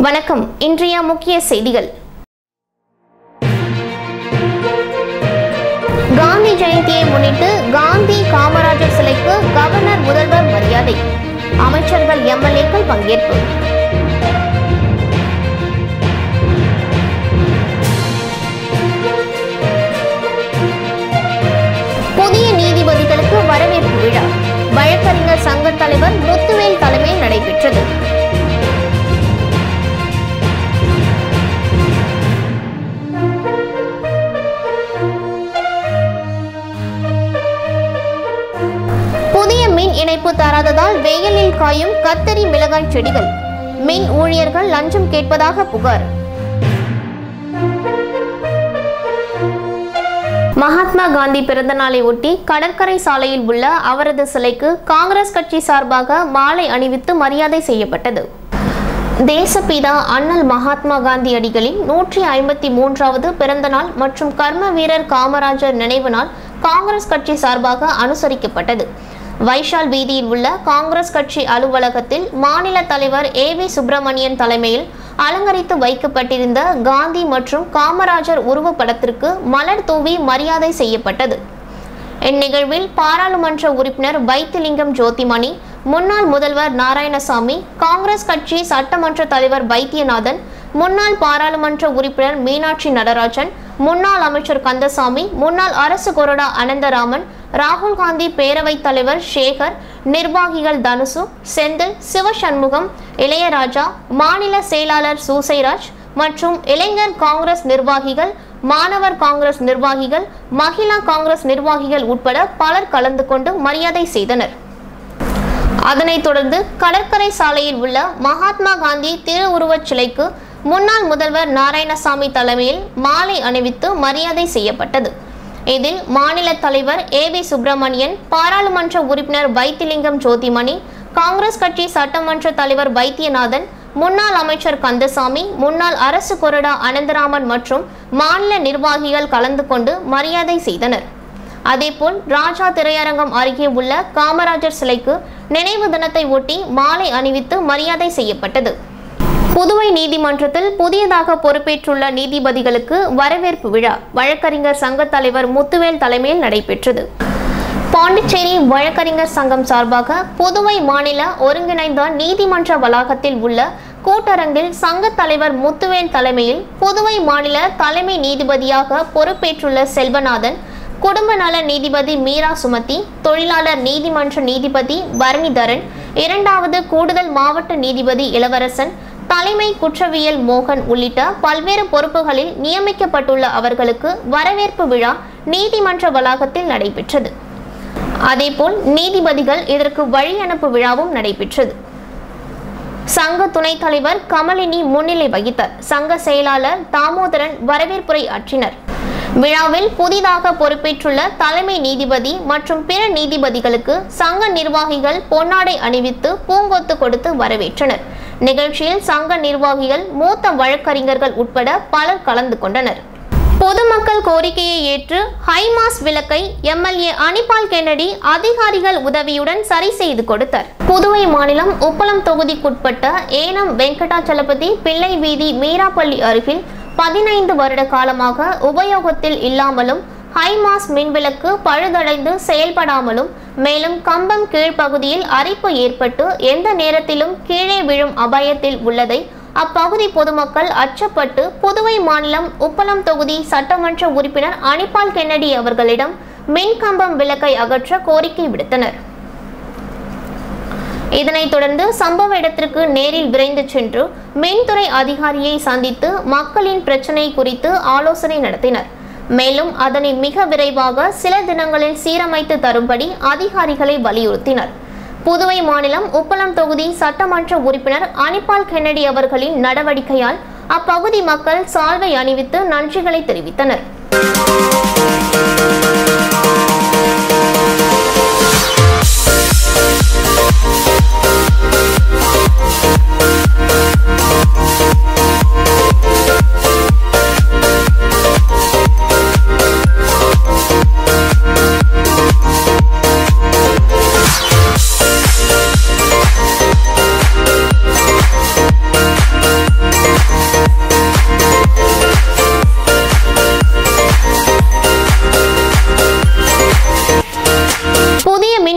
வணக்கம் இன்றைய முக்கிய செய்திகள் காந்தி ஜெயந்தியை முன்னிட்டு காந்தி காமராஜர் சிலைக்கு கவர்னர் முதல்வர் மரியாதை அமைச்சர்கள் எம்எல்ஏக்கள் பங்கேற்பு புதிய நீதிபதிகளுக்கு வரவேற்பு விழா வழக்கறிஞர் சங்க தலைவர் முத்துவேல் தலைமையில் நடைபெற்றது புதிய மின் இணைப்பு தராததால் வெயிலில் காயும் கத்தரி மிளகாய் செடிகள் மின் ஊழியர்கள் லஞ்சம் கேட்பதாக புகார் மகாத்மா காந்தி பிறந்த நாளை ஒட்டி கடற்கரை சாலையில் உள்ள அவரது சிலைக்கு காங்கிரஸ் கட்சி சார்பாக மாலை அணிவித்து மரியாதை செய்யப்பட்டது தேசப்பிதா அண்ணல் மகாத்மா காந்தி அடிகளின் நூற்றி ஐம்பத்தி மூன்றாவது பிறந்த நாள் மற்றும் கர்ம வீரர் காமராஜர் நினைவு நாள் காங்கிரஸ் கட்சி சார்பாக அனுசரிக்கப்பட்டது வைஷால் வீதியில் உள்ள காங்கிரஸ் கட்சி அலுவலகத்தில் மாநில தலைவர் ஏ வி சுப்பிரமணியன் தலைமையில் அலங்கரித்து வைக்கப்பட்டிருந்த காந்தி மற்றும் காமராஜர் உருவப்படத்திற்கு மலர் தூவி மரியாதை செய்யப்பட்டது இந்நிகழ்வில் பாராளுமன்ற உறுப்பினர் வைத்திலிங்கம் ஜோதிமணி முன்னாள் முதல்வர் நாராயணசாமி காங்கிரஸ் கட்சி சட்டமன்ற தலைவர் வைத்தியநாதன் முன்னாள் பாராளுமன்ற உறுப்பினர் மீனாட்சி நடராஜன் முன்னாள் அமைச்சர் கந்தசாமி முன்னாள் அரசு கொறடா அனந்தராமன் ராகுல் காந்தி பேரவைத் தலைவர் சேகர் நிர்வாகிகள் தனுசு செந்தில் சிவசண்முகம் இளையராஜா மாநில செயலாளர் சூசைராஜ் மற்றும் இளைஞர் காங்கிரஸ் நிர்வாகிகள் மாணவர் காங்கிரஸ் நிர்வாகிகள் மகிழா காங்கிரஸ் நிர்வாகிகள் உட்பட பலர் கலந்து கொண்டு மரியாதை செய்தனர் அதனைத் தொடர்ந்து கடற்கரை சாலையில் உள்ள மகாத்மா காந்தி திருவுருவச் சிலைக்கு முன்னாள் முதல்வர் நாராயணசாமி தலைமையில் மாலை அணிவித்து மரியாதை செய்யப்பட்டது இதில் மாநில தலைவர் ஏ வி சுப்பிரமணியன் பாராளுமன்ற உறுப்பினர் வைத்திலிங்கம் ஜோதிமணி காங்கிரஸ் கட்சி சட்டமன்ற தலைவர் வைத்தியநாதன் முன்னாள் அமைச்சர் கந்தசாமி முன்னாள் அரசு கொறடா அனந்தராமன் மற்றும் மாநில நிர்வாகிகள் கலந்து கொண்டு மரியாதை செய்தனர் அதேபோல் ராஜா திரையரங்கம் அருகே உள்ள காமராஜர் சிலைக்கு நினைவு தினத்தை ஒட்டி மாலை அணிவித்து மரியாதை செய்யப்பட்டது புதுவை நீதிமன்றத்தில் புதியதாக பொறுப்பேற்றுள்ள நீதிபதிகளுக்கு வரவேற்பு விழா வழக்கறிஞர் சங்க தலைவர் முத்துவேல் தலைமையில் நடைபெற்றது பாண்டிச்சேரி வழக்கறிஞர் சங்கம் சார்பாக புதுவை மாநில ஒருங்கிணைந்த நீதிமன்ற வளாகத்தில் உள்ள கூட்டரங்கில் சங்க தலைவர் முத்துவேல் தலைமையில் புதுவை மாநில தலைமை நீதிபதியாக பொறுப்பேற்றுள்ள செல்வநாதன் குடும்ப நல நீதிபதி மீரா சுமதி தொழிலாளர் நீதிமன்ற நீதிபதி பரணிதரன் இரண்டாவது கூடுதல் மாவட்ட நீதிபதி இளவரசன் தலைமை குற்றவியல் மோகன் உள்ளிட்ட பல்வேறு பொறுப்புகளில் நியமிக்கப்பட்டுள்ள அவர்களுக்கு வரவேற்பு விழா நீதிமன்ற வளாகத்தில் நடைபெற்றது அதேபோல் நீதிபதிகள் இதற்கு வழி அனுப்பு விழாவும் நடைபெற்றது சங்க துணைத் தலைவர் கமலினி முன்னிலை வகித்தார் சங்க செயலாளர் தாமோதரன் வரவேற்புரை ஆற்றினர் விழாவில் புதிதாக பொறுப்பேற்றுள்ள தலைமை நீதிபதி மற்றும் பிற நீதிபதிகளுக்கு சங்க நிர்வாகிகள் பொன்னாடை அணிவித்து பூங்கொத்து கொடுத்து வரவேற்றனர் நிகழ்ச்சியில் சங்க நிர்வாகிகள் மூத்த வழக்கறிஞர்கள் உட்பட பலர் கலந்து கொண்டனர் பொதுமக்கள் கோரிக்கையை ஏற்று ஹைமாஸ் விளக்கை எம்எல்ஏ அனிபால் கென்னடி அதிகாரிகள் உதவியுடன் சரி செய்து கொடுத்தார் புதுவை மாநிலம் உப்பளம் தொகுதிக்குட்பட்ட ஏனம் வெங்கடாச்சலபதி பிள்ளை வீதி மீராப்பள்ளி அருகில் பதினைந்து வருட காலமாக உபயோகத்தில் இல்லாமலும் ஹைமாஸ் மின்விளக்கு பழுதடைந்து செயல்படாமலும் மேலும் கம்பம் கீழ்ப்பகுதியில் அரிப்பு ஏற்பட்டு எந்த நேரத்திலும் கீழே விழும் அபாயத்தில் உள்ளதை அப்பகுதி பொதுமக்கள் அச்சப்பட்டு புதுவை மாநிலம் உப்பளம் தொகுதி சட்டமன்ற உறுப்பினர் அனிபால் கென்னடி அவர்களிடம் மின் கம்பம் விளக்கை அகற்ற கோரிக்கை விடுத்தனர் இதனைத் தொடர்ந்து சம்பவ இடத்திற்கு நேரில் விரைந்து சென்று மின்துறை அதிகாரியை சந்தித்து மக்களின் பிரச்சினை குறித்து ஆலோசனை நடத்தினர் மேலும் அதனை மிக விரைவாக சில தினங்களில் சீரமைத்து தரும்படி அதிகாரிகளை வலியுறுத்தினர் புதுவை மாநிலம் உப்பளம் தொகுதி சட்டமன்ற உறுப்பினர் அனிபால் கென்னடி அவர்களின் நடவடிக்கையால் அப்பகுதி மக்கள் சால்வை அணிவித்து நன்றிகளை தெரிவித்தனர்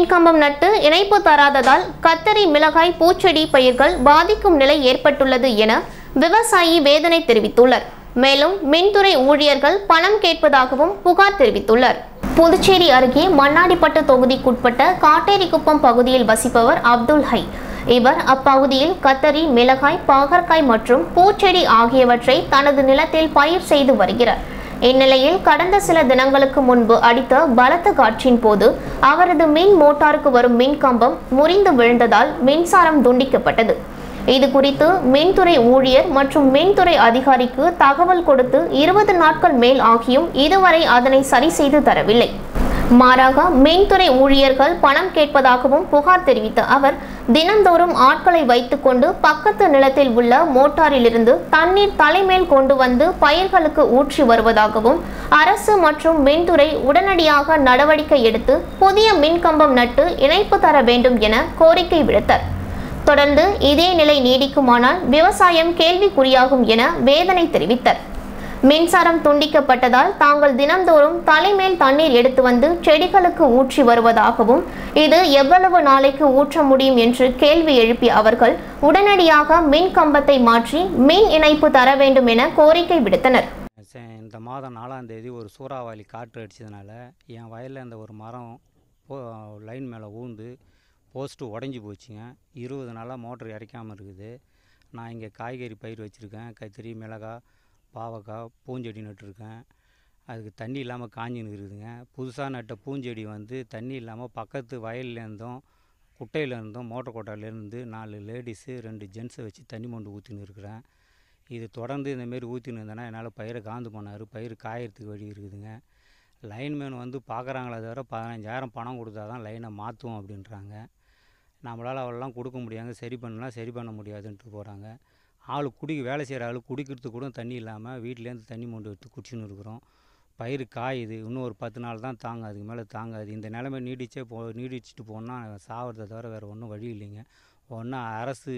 மின்கம்பம் நட்டு இணைப்பு தராததால் கத்தரி மிளகாய் பூச்செடி பயிர்கள் பாதிக்கும் நிலை ஏற்பட்டுள்ளது என விவசாயி வேதனை தெரிவித்துள்ளார் மேலும் மின்துறை ஊழியர்கள் பணம் கேட்பதாகவும் புகார் தெரிவித்துள்ளார் புதுச்சேரி அருகே மண்ணாடிப்பட்டு தொகுதிக்குட்பட்ட காட்டேரிக்குப்பம் பகுதியில் வசிப்பவர் அப்துல் ஹை இவர் அப்பகுதியில் கத்தரி மிளகாய் பாகற்காய் மற்றும் பூச்செடி ஆகியவற்றை தனது நிலத்தில் பயிர் செய்து வருகிறார் இந்நிலையில் கடந்த சில தினங்களுக்கு முன்பு அடித்த பலத்த காற்றின் போது அவரது மின் மோட்டாருக்கு வரும் மின் கம்பம் முறிந்து விழுந்ததால் மின்சாரம் துண்டிக்கப்பட்டது இது குறித்து மின்துறை ஊழியர் மற்றும் மின்துறை அதிகாரிக்கு தகவல் கொடுத்து இருபது நாட்கள் மேல் ஆகியும் இதுவரை அதனை சரி செய்து தரவில்லை மாறாக மின்துறை ஊழியர்கள் பணம் கேட்பதாகவும் புகார் தெரிவித்த அவர் தினந்தோறும் ஆட்களை வைத்துக்கொண்டு பக்கத்து நிலத்தில் உள்ள மோட்டாரிலிருந்து தண்ணீர் தலைமேல் கொண்டு வந்து பயிர்களுக்கு ஊற்றி வருவதாகவும் அரசு மற்றும் மின்துறை உடனடியாக நடவடிக்கை எடுத்து புதிய மின்கம்பம் நட்டு இணைப்பு தர வேண்டும் என கோரிக்கை விடுத்தார் தொடர்ந்து இதே நிலை நீடிக்குமானால் விவசாயம் கேள்விக்குறியாகும் என வேதனை தெரிவித்தார் மின்சாரம் துண்டிக்கப்பட்டதால் தாங்கள் தினந்தோறும் தலைமேல் தண்ணீர் எடுத்து வந்து செடிகளுக்கு ஊற்றி வருவதாகவும் இது எவ்வளவு நாளைக்கு ஊற்ற முடியும் என்று கேள்வி எழுப்பிய அவர்கள் உடனடியாக மின் கம்பத்தை மாற்றி மின் இணைப்பு தர வேண்டும் என கோரிக்கை விடுத்தனர் சே- இந்த மாதம் நாலாம் தேதி ஒரு சூறாவளி காற்று அடிச்சதுனால என் வயலில் இந்த ஒரு மரம் போ லைன் மேலே ஊந்து போஸ்ட்டு உடஞ்சி போச்சுங்க இருபது நாளாக மோட்ரு இறைக்காமல் இருக்குது நான் இங்கே காய்கறி பயிர் வச்சுருக்கேன் கத்திரி மிளகாய் பாவக்காய் பூஞ்செடி நட்டுருக்கேன் அதுக்கு தண்ணி இல்லாமல் காஞ்சின்னு இருக்குதுங்க புதுசாக நட்ட பூஞ்செடி வந்து தண்ணி இல்லாமல் பக்கத்து வயல்லேருந்தும் குட்டையிலேருந்தும் மோட்டர் கொட்டாயிலேருந்து நாலு லேடிஸு ரெண்டு ஜென்ஸை வச்சு தண்ணி மொண்டு ஊற்றின்னு இருக்கிறேன் இது தொடர்ந்து இந்தமாரி ஊற்றின்னு இருந்தேன்னா என்னால் பயிரை காந்து போனார் பயிர் காயறதுக்கு வழி இருக்குதுங்க லைன்மேன் வந்து பார்க்குறாங்களே தவிர பதினஞ்சாயிரம் பணம் கொடுத்தா தான் லைனை மாற்றுவோம் அப்படின்றாங்க நம்மளால் அவ்வளோலாம் கொடுக்க முடியாங்க சரி பண்ணலாம் சரி பண்ண முடியாதுன்ட்டு போகிறாங்க ஆள் குடி வேலை செய்கிற ஆள் குடிக்கிறதுக்கு கூட தண்ணி இல்லாமல் வீட்டிலேருந்து தண்ணி மொண்டு எடுத்து குடிச்சுன்னு இருக்கிறோம் பயிர் காயுது இன்னும் ஒரு பத்து நாள் தான் தாங்கும் அதுக்கு மேலே தாங்காது இந்த நிலைமை நீடிச்சே போ நீடிச்சிட்டு போனால் சாவறதை தவிர வேறு ஒன்றும் வழி இல்லைங்க ஒன்று அரசு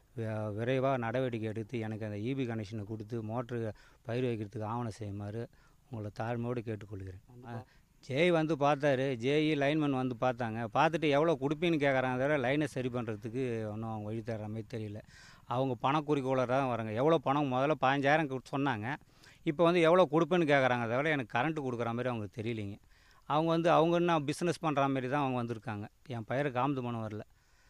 விரைவாக நடவடிக்கை எடுத்து எனக்கு அந்த இபி கனெக்ஷனை கொடுத்து மோட்ரு பயிர் வைக்கிறதுக்கு ஆவணம் செய்யுமாறு உங்களை தாழ்மையோடு கேட்டுக்கொள்கிறேன் அஹ், ஜேய் வந்து பார்த்தாரு ஜேஇ லைன்மேன் வந்து பார்த்தாங்க பார்த்துட்டு எவ்வளோ கொடுப்பீன்னு கேட்குறாங்க தவிர லைனை சரி பண்ணுறதுக்கு ஒன்றும் அவங்க வழி தர்ற மாதிரி தெரியல அவங்க பண குறிக்கோளராக தான் வராங்க எவ்வளோ பணம் முதல்ல பதினஞ்சாயிரம் கொடு- சொன்னாங்க இப்போ வந்து எவ்வளோ கொடுப்பேன்னு கேட்குறாங்க தவிர எனக்கு கரண்ட்டு கொடுக்குற மாதிரி அவங்களுக்கு தெரியலிங்க அவங்க வந்து அவங்க என்ன பிஸ்னஸ் பண்ணுற மாதிரி தான் அவங்க வந்திருக்காங்க என் பயிரை காமது பண்ண வரல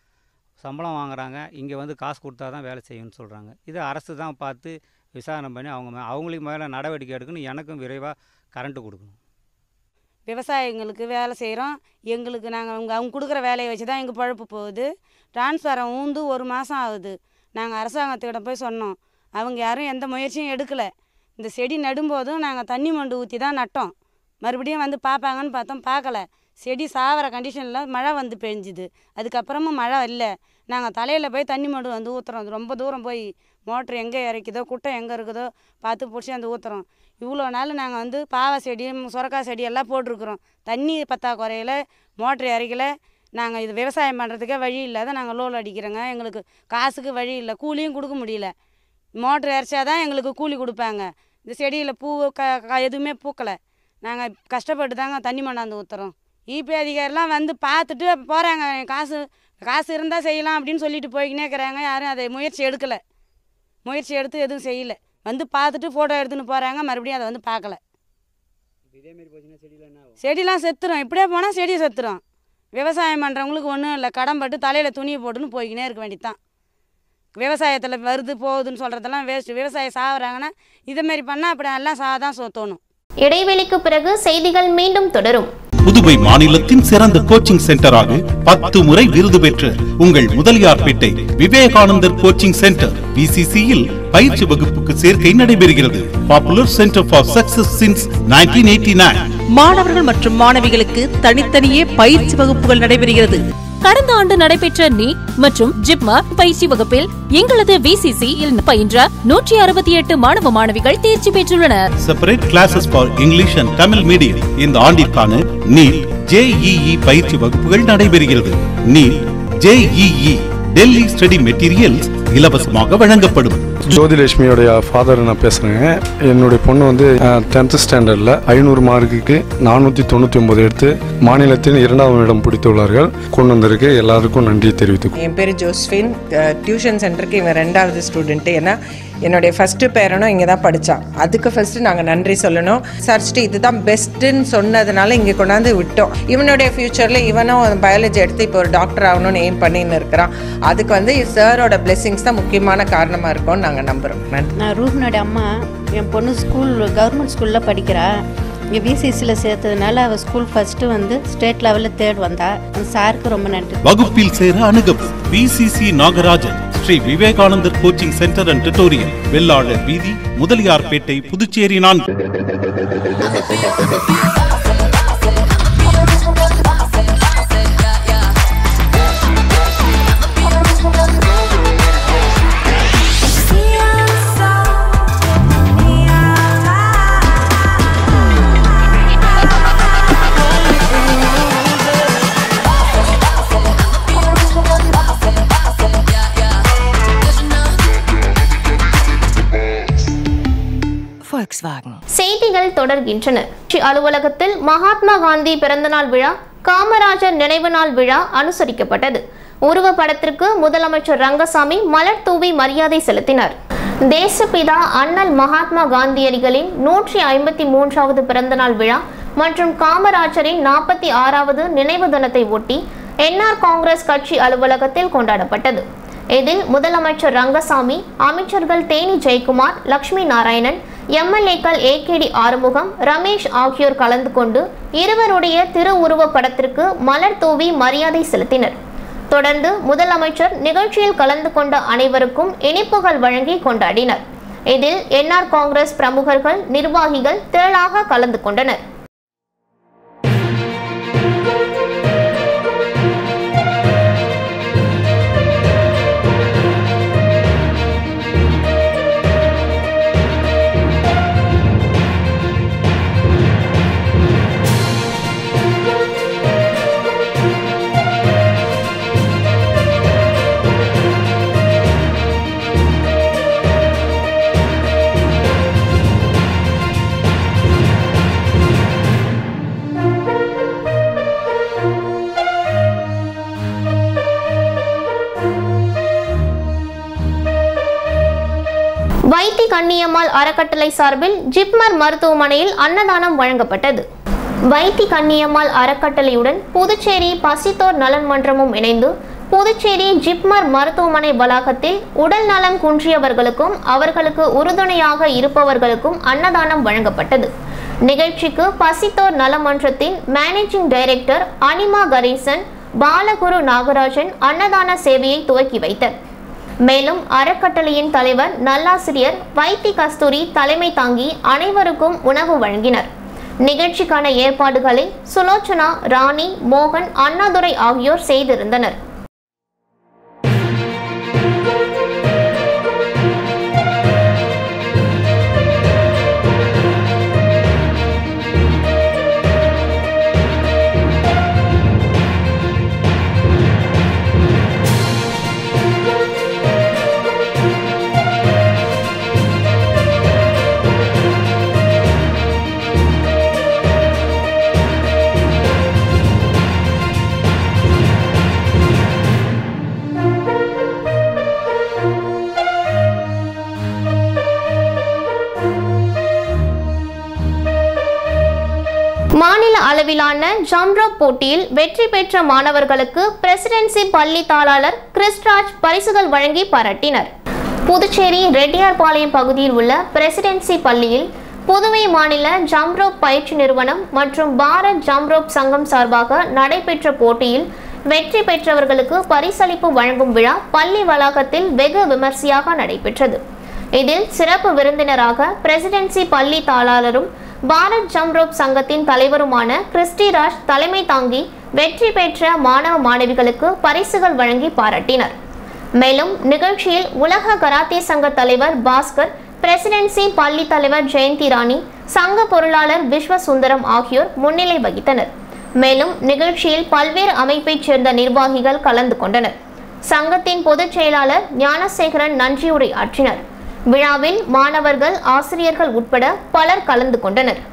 சம்பளம் வாங்குறாங்க இங்கே வந்து காசு கொடுத்தா தான் வேலை செய்யணும்னு சொல்கிறாங்க இது அரசு தான் பார்த்து விசாரணை பண்ணி அவங்க மே அவங்களுக்கு மேலே நடவடிக்கை எடுக்கணும் எனக்கும் விரைவாக கரண்ட்டு கொடுக்கணும் விவசாயிங்களுக்கு வேலை செய்கிறோம் எங்களுக்கு நாங்கள் அவங்க அவங்க கொடுக்குற வேலையை வச்சு தான் எங்கள் பழப்பு போகுது டிரான்ஸ்ஃபாரம் ஊந்து ஒரு மாதம் ஆகுது நாங்கள் அரசாங்கத்திடம் போய் சொன்னோம் அவங்க யாரும் எந்த முயற்சியும் எடுக்கலை இந்த செடி நடும்போதும் நாங்கள் தண்ணி மண்டு ஊற்றி தான் நட்டோம் மறுபடியும் வந்து பார்ப்பாங்கன்னு பார்த்தோம் பார்க்கல செடி சாவர கண்டிஷனில் மழை வந்து பெஞ்சுது அதுக்கப்புறமும் மழை இல்லை நாங்கள் தலையில் போய் தண்ணி மண்டு வந்து ஊற்றுறோம் ரொம்ப தூரம் போய் மோட்ரு எங்கே இறக்குதோ குட்டை எங்கே இருக்குதோ பார்த்து பிடிச்சி வந்து ஊற்றுறோம் இவ்வளோ நாள் நாங்கள் வந்து பாவை செடி சுரக்காய் செடி எல்லாம் போட்டிருக்குறோம் தண்ணி பத்தாக்குறையில் மோட்ரு இறக்கல நாங்கள் இது விவசாயம் பண்ணுறதுக்கே வழி இல்லாத நாங்கள் லோல் அடிக்கிறோங்க எங்களுக்கு காசுக்கு வழி இல்லை கூலியும் கொடுக்க முடியல மோட்ரு இறைச்சா தான் எங்களுக்கு கூலி கொடுப்பாங்க இந்த செடியில் பூ க க- எதுவுமே பூக்கலை நாங்கள் கஷ்டப்பட்டு தாங்க தண்ணி மண்ணாந்து ஊற்றுறோம் இபி அதிகாரிலாம் வந்து பார்த்துட்டு போகிறாங்க காசு காசு இருந்தால் செய்யலாம் அப்படின்னு சொல்லிட்டு போய்க்கினே இருக்கிறாங்க யாரும் அதை முயற்சி எடுக்கலை முயற்சி எடுத்து எதுவும் செய்யலை வந்து பார்த்துட்டு ஃபோட்டோ எடுத்துன்னு போகிறாங்க மறுபடியும் அதை வந்து பார்க்கல இதேமாரி போச்சுன்னா செடியில் என்ன ஆகும் செடிலாம் செத்துரும் இப்படியே போனால் செடி செத்துரும் விவசாயம் பண்ணுறவங்களுக்கு ஒன்றும் இல்லை கடன் பட்டு தலையில் துணியை போட்டுன்னு போய்க்கினே இருக்க வேண்டியதுதான் விவசாயத்தில் வருது போகுதுன்னு சொல்கிறதெல்லாம் வேஸ்ட்டு விவசாயம் சாகுறாங்கன்னா இதேமாரி பண்ணால் அப்படி எல்லாம் சாக தான் சொ- தோணும் இடைவெளிக்கு பிறகு செய்திகள் மீண்டும் தொடரும் புதுவை மாநிலத்தின் சிறந்த கோச்சிங் சென்டராக பத்து முறை விருது பெற்ற உங்கள் முதலியார்பேட்டை விவேகானந்தர் கோச்சிங் சென்டர் பிசிசியில் பயிற்சி வகுப்புக்கு சேர்க்கை நடைபெறுகிறது popular centre for success since 1989 மாணவர்கள் மற்றும் மாணவிகளுக்கு தனித்தனியே பயிற்சி வகுப்புகள் நடைபெறுகிறது கடந்த ஆண்டு நடைபெற்ற நீட் மற்றும் ஜிப்மா பயிற்சி வகுப்பில் எங்களது விசிசி இல் பயின்ற நூற்றி அறுபத்தி எட்டு மாணவ மாணவிகள் தேர்ச்சி பெற்றுள்ளனர் separate classes for English and Tamil medium இந்த ஆண்டிற்கான நீட் ஜேஇஇ பயிற்சி வகுப்புகள் நடைபெறுகிறது NEET JEE Delhi study materials இலவசமாக வழங்கப்படும் ஜோதிலட்சுமியோடைய ஃபாதர் நான் பேசுகிறேங்க என்னுடைய பொண்ணு வந்து டென்த்து ஸ்டாண்டர்டில் ஐநூறு மார்க்குக்கு நானூற்றி தொண்ணூற்றி ஒம்பது எடுத்து மாநிலத்தின் இரண்டாவது இடம் பிடித்துள்ளார்கள் கொண்டு வந்திருக்கு எல்லாருக்கும் நன்றி தெரிவித்துக் என் பேர் ஜோஸ்ஃபின் டியூஷன் சென்டருக்கு இவன் ரெண்டாவது ஸ்டூடெண்ட்டு ஏன்னா என்னுடைய ஃபஸ்ட்டு பேரனும் இங்கே தான் படித்தான் அதுக்கு ஃபஸ்ட்டு நாங்கள் நன்றி சொல்லணும் சர்ச்சிட்டு இதுதான் பெஸ்ட்டுன்னு சொன்னதுனால இங்கே கொண்டாந்து விட்டோம் இவனுடைய ஃப்யூச்சரில் இவனும் பயாலஜி எடுத்து இப்போ ஒரு டாக்டர் ஆகணும்னு எய்ம் பண்ணின்னு இருக்கிறான் அதுக்கு வந்து சாரோட பிளெஸிங்ஸ் தான் முக்கியமான காரணமாக இருக்கும்னு நாங்கள் நம்புகிறோம் நன்றி நான் ரூஹ்னோட அம்மா என் பொண்ணு ஸ்கூல் கவர்மெண்ட் ஸ்கூலில் படிக்கிறா இங்கே பிசிசியில் சேர்த்ததுனால அவள் ஸ்கூல் ஃபஸ்ட்டு வந்து ஸ்டேட் லெவலில் தேர்ட் வந்தா அந்த சாருக்கு ரொம்ப நன்றி வகுப்பில் சேர அணுகவும் PCC Nagarajan Sri Vivekanandar coaching centre and tutorial Vellalar வீதி முதலியார்பேட்டை புதுச்சேரி நான்கு Volkswagen. செய்திகள் தொடர்கின்றன ட்சி அலுவலகத்தில் மகாத்மா காந்தி பிறந்தநாள் விழா காமராஜர் நினைவு நாள் விழா அனுசரிக்கப்பட்டது உருவப்படத்திற்கு முதலமைச்சர் ரங்கசாமி மலர் தூவி மரியாதை செலுத்தினார் தேசப்பிதா அண்ணல் மகாத்மா காந்தியடிகளின் நூற்றி ஐம்பத்தி மூன்றாவது பிறந்தநாள் விழா மற்றும் காமராஜரின் நாற்பத்தி ஆறாவது நினைவு தினத்தை ஒட்டி என்ஆர் காங்கிரஸ் கட்சி அலுவலகத்தில் கொண்டாடப்பட்டது இதில் முதலமைச்சர் ரங்கசாமி அமைச்சர்கள் தேனி ஜெயக்குமார் லட்சுமி நாராயணன் எம்எல்ஏக்கள் ஏகேடி ஆறுமுகம் ரமேஷ் ஆகியோர் கலந்து கொண்டு இருவருடைய திருவுருவப் படத்திற்கு மலர் தூவி மரியாதை செலுத்தினர் தொடர்ந்து முதலமைச்சர் நிகழ்ச்சியில் கலந்து கொண்ட அனைவருக்கும் இனிப்புகள் வழங்கி கொண்டாடினர் இதில் என்ஆர் காங்கிரஸ் பிரமுகர்கள் நிர்வாகிகள் திரளாக கலந்து கொண்டனர் வைத்தி கண்ணியம்மாள் அறக்கட்டளை சார்பில் ஜிப்மர் மருத்துவமனையில் அன்னதானம் வழங்கப்பட்டது வைத்தி கண்ணியம்மாள் அறக்கட்டளையுடன் புதுச்சேரி பசித்தோர் நலன் மன்றமும் இணைந்து புதுச்சேரி ஜிப்மர் மருத்துவமனை வளாகத்தில் உடல் நலம் குன்றியவர்களுக்கும் அவர்களுக்கு உறுதுணையாக இருப்பவர்களுக்கும் அன்னதானம் வழங்கப்பட்டது நிகழ்ச்சிக்கு பசித்தோர் நலமன்றத்தின் மேனேஜிங் டைரக்டர் அனிமா கணேசன் பாலகுரு நாகராஜன் அன்னதான சேவையை துவக்கி வைத்தார் மேலும் அறக்கட்டளையின் தலைவர் நல்லாசிரியர் வைத்தி கஸ்தூரி தலைமை தாங்கி அனைவருக்கும் உணவு வழங்கினர் நிகழ்ச்சிக்கான ஏற்பாடுகளை சுலோச்சனா ராணி மோகன் அண்ணாதுரை ஆகியோர் செய்திருந்தனர் மாநில அளவிலான ஜம்ரோப் போட்டியில் வெற்றி பெற்ற மாணவர்களுக்கு பிரசிடென்சி பள்ளி தாளாளர் கிறிஸ்ராஜ் பரிசுகள் வழங்கி பாராட்டினர் புதுச்சேரி ரெட்டியார்பாளையம் பகுதியில் உள்ள பிரசிடென்சி பள்ளியில் புதுவை மாநில ஜம்ரோப் பயிற்சி நிறுவனம் மற்றும் பாரத் ஜம்ரோப் சங்கம் சார்பாக நடைபெற்ற போட்டியில் வெற்றி பெற்றவர்களுக்கு பரிசளிப்பு வழங்கும் விழா பள்ளி வளாகத்தில் வெகு விமர்சையாக நடைபெற்றது இதில் சிறப்பு விருந்தினராக பிரசிடென்சி பள்ளி தாளாளரும் பாரத் ஜம்ரோப் சங்கத்தின் தலைவருமான கிறிஸ்டிராஜ் தலைமை தாங்கி வெற்றி பெற்ற மாணவ மாணவிகளுக்கு பரிசுகள் வழங்கி பாராட்டினர் மேலும் நிகழ்ச்சியில் உலக கராத்தே சங்க தலைவர் பாஸ்கர் பிரசிடென்சி பள்ளி தலைவர் ஜெயந்தி ராணி சங்க பொருளாளர் விஸ்வசுந்தரம் ஆகியோர் முன்னிலை வகித்தனர் மேலும் நிகழ்ச்சியில் பல்வேறு அமைப்பைச் சேர்ந்த நிர்வாகிகள் கலந்து கொண்டனர் சங்கத்தின் பொதுச் செயலாளர் ஞானசேகரன் நன்றியுரை ஆற்றினர் விழாவில் மாணவர்கள் ஆசிரியர்கள் உட்பட பலர் கலந்து கொண்டனர்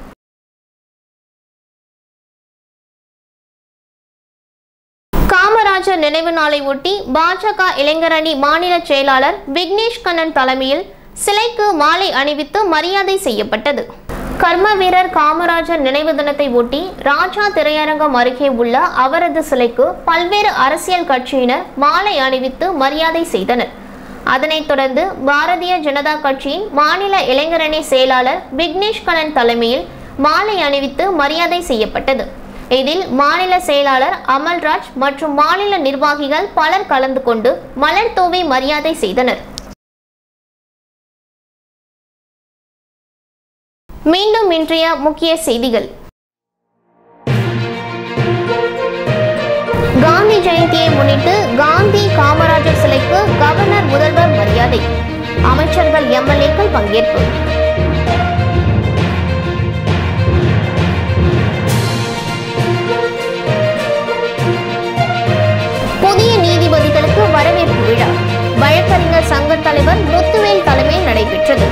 காமராஜர் நினைவு நாளை ஒட்டி பாஜக இளைஞரணி மாநில செயலாளர் விக்னேஷ் கண்ணன் தலைமையில் சிலைக்கு மாலை அணிவித்து மரியாதை செய்யப்பட்டது கர்ம வீரர் காமராஜர் நினைவு தினத்தை ஒட்டி ராஜா திரையரங்கம் அருகே உள்ள அவரது சிலைக்கு பல்வேறு அரசியல் கட்சியினர் மாலை அணிவித்து மரியாதை செய்தனர் அதனைத் தொடர்ந்து பாரதிய ஜனதா கட்சியின் மாநில இளைஞரணி செயலாளர் விக்னேஷ் கண்ணன் தலைமையில் மாலை அணிவித்து மரியாதை செய்யப்பட்டது இதில் மாநில செயலாளர் அமல்ராஜ் மற்றும் மாநில நிர்வாகிகள் பலர் கலந்து கொண்டு மலர் தூவி மரியாதை செய்தனர் மீண்டும் இன்றைய முக்கிய செய்திகள் காந்தி ஜெயந்தியை முன்னிட்டு காந்தி காமராஜர் சிலைக்கு கவர்னர் முதல்வர் மரியாதை அமைச்சர்கள் எம்எல்ஏக்கள் பங்கேற்பு புதிய நீதிபதிகளுக்கு வரவேற்பு விழா வழக்கறிஞர் சங்க தலைவர் முத்துவேல் தலைமையில் நடைபெற்றது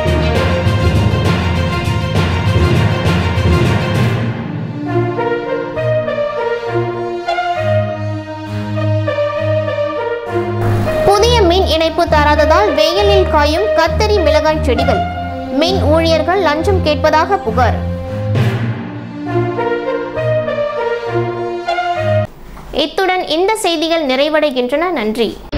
புதிய மின் இணைப்பு தராததால் வெயிலில் காயும் கத்தரி மிளகாய் செடிகள் மின் ஊழியர்கள் லஞ்சம் கேட்பதாக புகார் இத்துடன் இந்த செய்திகள் நிறைவடைகின்றன நன்றி